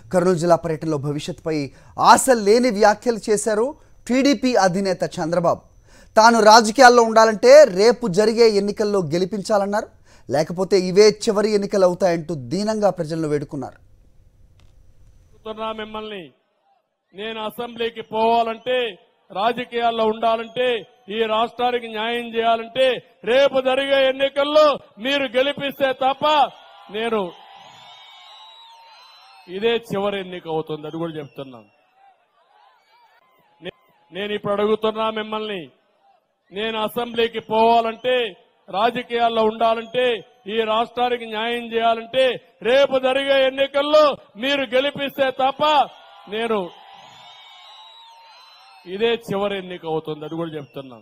కర్నూలు జిల్లా పర్యటనలో భవిష్యత్తుపై ఆశ లేని వ్యాఖ్యలు చేశారు టీడీపీ అధినేత చంద్రబాబు తాను రాజకీయాల్లో ఉండాలంటే రేపు జరిగే ఎన్నికల్లో గెలిపించాలన్నారు లేకపోతే ఇవే చివరి ఎన్నికలు అవుతాయంటూ దీనంగా ప్రజలను వేడుకున్నారు అడుగుతున్నా మిమ్మల్ని నేను అసెంబ్లీకి పోవాలంటే రాజకీయాల్లో ఉండాలంటే ఈ రాష్ట్రానికి న్యాయం చేయాలంటే రేపు జరిగే ఎన్నికల్లో మీరు గెలిపిస్తే తప్ప నేను ఇదే చివరి ఎన్నిక అవుతుంది అది కూడా చెప్తున్నాను నే- నేను ఇప్పుడు అడుగుతున్నా మిమ్మల్ని నేను అసెంబ్లీకి పోవాలంటే రాజకీయాల్లో ఉండాలంటే ఈ రాష్ట్రానికి న్యాయం చేయాలంటే రేపు జరిగే ఎన్నికల్లో మీరు గెలిపిస్తే తప్ప నేను ఇదే చివరి ఎన్నిక అవుతుంది అది కూడా చెప్తున్నాను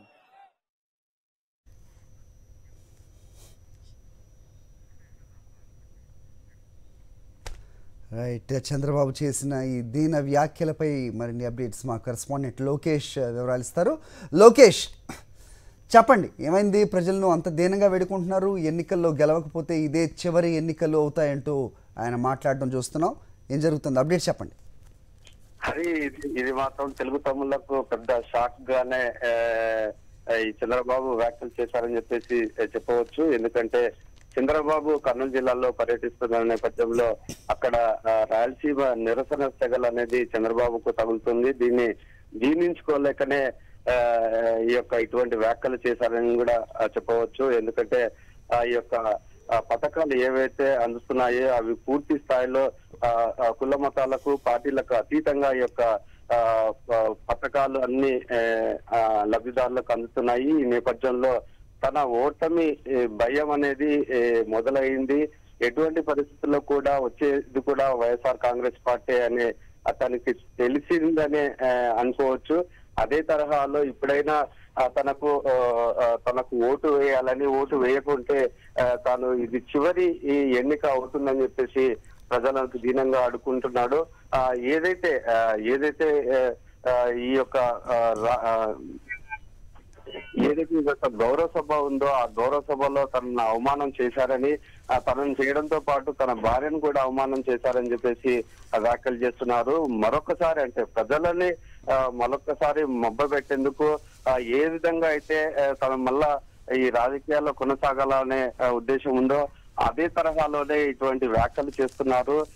రైట్ చంద్రబాబు చేసిన ఈ దీన వ్యాఖ్యలపై మరిన్ని అప్డేట్స్ మా కరెస్పాండెంట్ లోకేష్ వివరాలు ఇస్తారు లోకేష్ చెప్పండి ఏమైంది ప్రజలను అంత దీనంగా వేడుకుంటున్నారు ఎన్నికల్లో గెలవకపోతే ఇదే చివరి ఎన్నికలు అవుతాయంటూ ఆయన మాట్లాడడం చూస్తున్నాం ఏం జరుగుతుంది అప్డేట్ చెప్పండి అది ఇది- ఇది మాత్రం తెలుగు తమ్ముళ్లకు పెద్ద షాక్ గానే ఆ, ఈ చంద్రబాబు వ్యాఖ్యలు చేశారని చెప్పేసి ఆ, చెప్పవచ్చు ఎందుకంటే చంద్రబాబు కర్నూలు జిల్లాలో పర్యటిస్తున్న నేపథ్యంలో అక్కడ ఆ, రాయలసీమ నిరసన సెగలు అనేది చంద్రబాబుకు తగులుతుంది దీన్ని జీర్ణించుకోలేకనే ఆ, ఈ యొక్క ఇటువంటి వ్యాఖ్యలు చేశారని కూడా ఆ, చెప్పవచ్చు ఎందుకంటే ఆ ఈ యొక్క ఆ పథకాలు ఏవైతే అందుతున్నాయో అవి పూర్తి స్థాయిలో ఆ, ఆ, కుల మతాలకు పార్టీలకు అతీతంగా ఈ యొక్క ఆ, ఆ, పథకాలు అన్ని ఏ, ఆ, లబ్ధిదారులకు అందుతున్నాయి ఈ నేపథ్యంలో తన ఓటమి ఏ, భయం అనేది ఏ, మొదలైంది ఎటువంటి పరిస్థితుల్లో కూడా వచ్చేది కూడా వైఎస్ఆర్ కాంగ్రెస్ పార్టీ అనే అతనికి తెలిసిందనే ఆ, అనుకోవచ్చు అదే తరహాలో ఇప్పుడైనా ఆ, తనకు ఆ, ఆ, తనకు ఓటు వేయాలని ఓటు వేయకుంటే ఆ, తాను ఇది చివరి ఈ ఎన్నిక అవుతుందని చెప్పేసి ప్రజలకు దీనంగా అడుకుంటున్నాడు ఆ, ఏదైతే ఆ, ఏదైతే ఆ, ఆ, ఈ యొక్క ఆ, రా- ఆ, ఏదైతే ఈ యొక్క గౌరవ సభ ఉందో ఆ గౌరవ సభలో తనను అవమానం చేశారని ఆ తనను చేయడంతో పాటు తన భార్యను కూడా అవమానం చేశారని చెప్పేసి ఆ వ్యాఖ్యలు చేస్తున్నారు మరొకసారి అంటే ప్రజలని ఆ, మరొకసారి మబ్బ పెట్టేందుకు ఆ, ఏ విధంగా అయితే ఆ, తన మళ్ళా ఈ రాజకీయాల్లో కొనసాగాలనే ఆ, ఉద్దేశం ఉందో అదే తరహాలోనే ఇటువంటి వ్యాఖ్యలు చేస్తున్నారు